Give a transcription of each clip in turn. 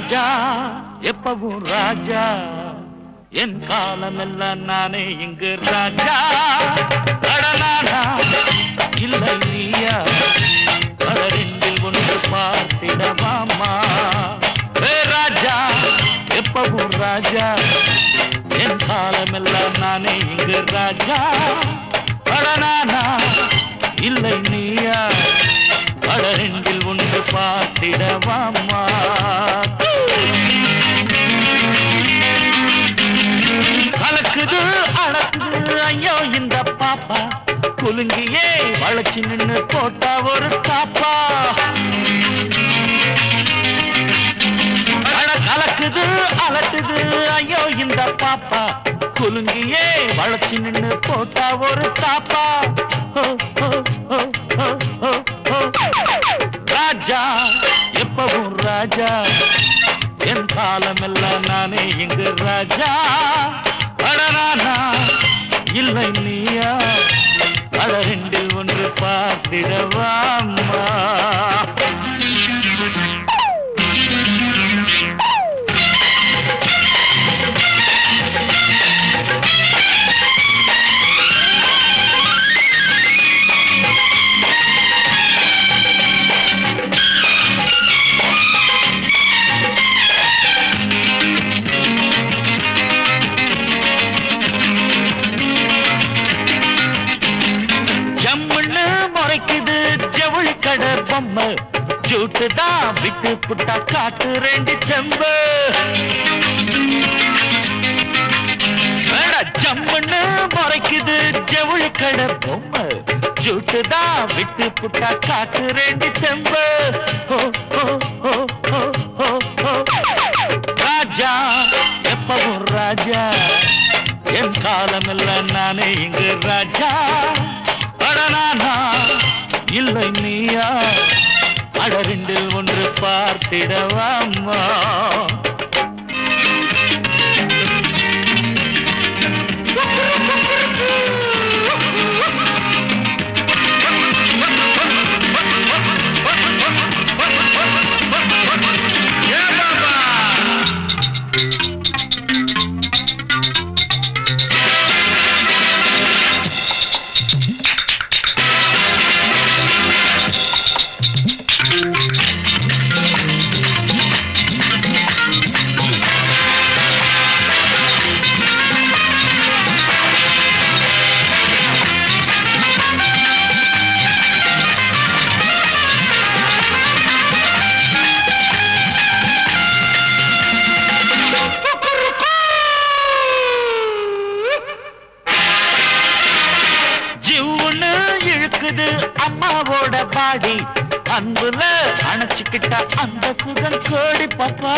ராஜா எப்பவும் ராஜா என் காலமெல்லாம் நானே இங்கு ராஜா கடனானா இல்லை நீயா கடரெண்டில் ஒன்று பார்த்திடமாமா ஏ ராஜா எப்பவும் ராஜா என் காலமெல்லாம் நானே இங்கு ராஜா கடனானா இல்லை நீயா கடரெண்டில் ஒன்று பார்த்திடவாமா கலக்குது அளக்குது ஐயோ இந்த பாப்பா குலுங்கியே வளைச்சு நின்னு போட்டா ஒரு காப்பா அட கலக்குது அலட்டுது ஐயோ இந்த பாப்பா குலுங்கியே வளைச்சு நின்னு போட்டா ஒரு காப்பா ஹோ, ஹோ, ஹோ, ஹோ, ஹோ, ஹோ. ராஜா எப்பவும் ராஜா என் காலமெல்லாம் நானே இங்கு ராஜா அடனானா இல்லை நீயா அட ரெண்டில் ஒன்று பார்த்திடவாமா ஜம்முன்னு முறைக்குது ஜவுளி கடை பொம்மை ஜூட்டு தான் விட்டு புட்டா காட்டு ரெண்டு செம்பு வேடா ஜம்முன்னு முறைக்குது ஜவுளி கடை பொம்மை ஜூட்டு தான் விட்டு புட்டா காட்டு ரெண்டு செம்பு ஹோ, ஹோ, ஹோ, ஹோ, ஹோ, ஹோ. ராஜா எப்பவும் ராஜா என் காலமெல்லாம் நானே இங்கு ராஜா அடனானா இல்லை நீயா அடரிண்டில் ஒன்று பார்த்திடவாமா ஏ பாபா ஜிவ்வுன்னு இழுக்குது அம்மாவோட பாடி அன்புல அணைச்சுக்கிட்டா அந்த சுகம் கோடி பாப்பா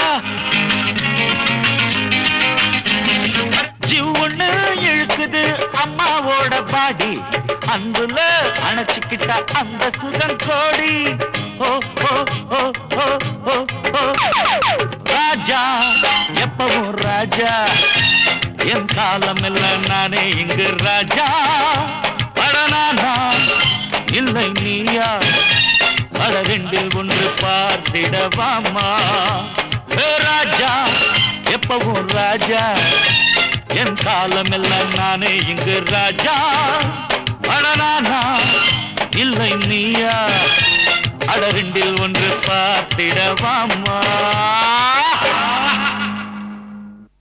ஜிவ்வுன்னு இழுக்குது அம்மாவோட பாடி அன்புல அணைச்சுக்கிட்டா அந்த சுகம் கோடி ஓ ஓ ஓ ஓ ஓ ஓ ராஜா எப்பவும் ராஜா என் காலம் எல்லாம் நானே இங்கு ராஜா படனானா இல்லை நீயா பட ரெண்டில் ஒன்று பார்த்திடவாமா ஏ ராஜா எப்பவும் ராஜா என் காலம் எல்லாம் நானே இங்கு ராஜா படனானா இல்லை நீயா அட ரெண்டில் ஒன்று பார்த்திடவாமா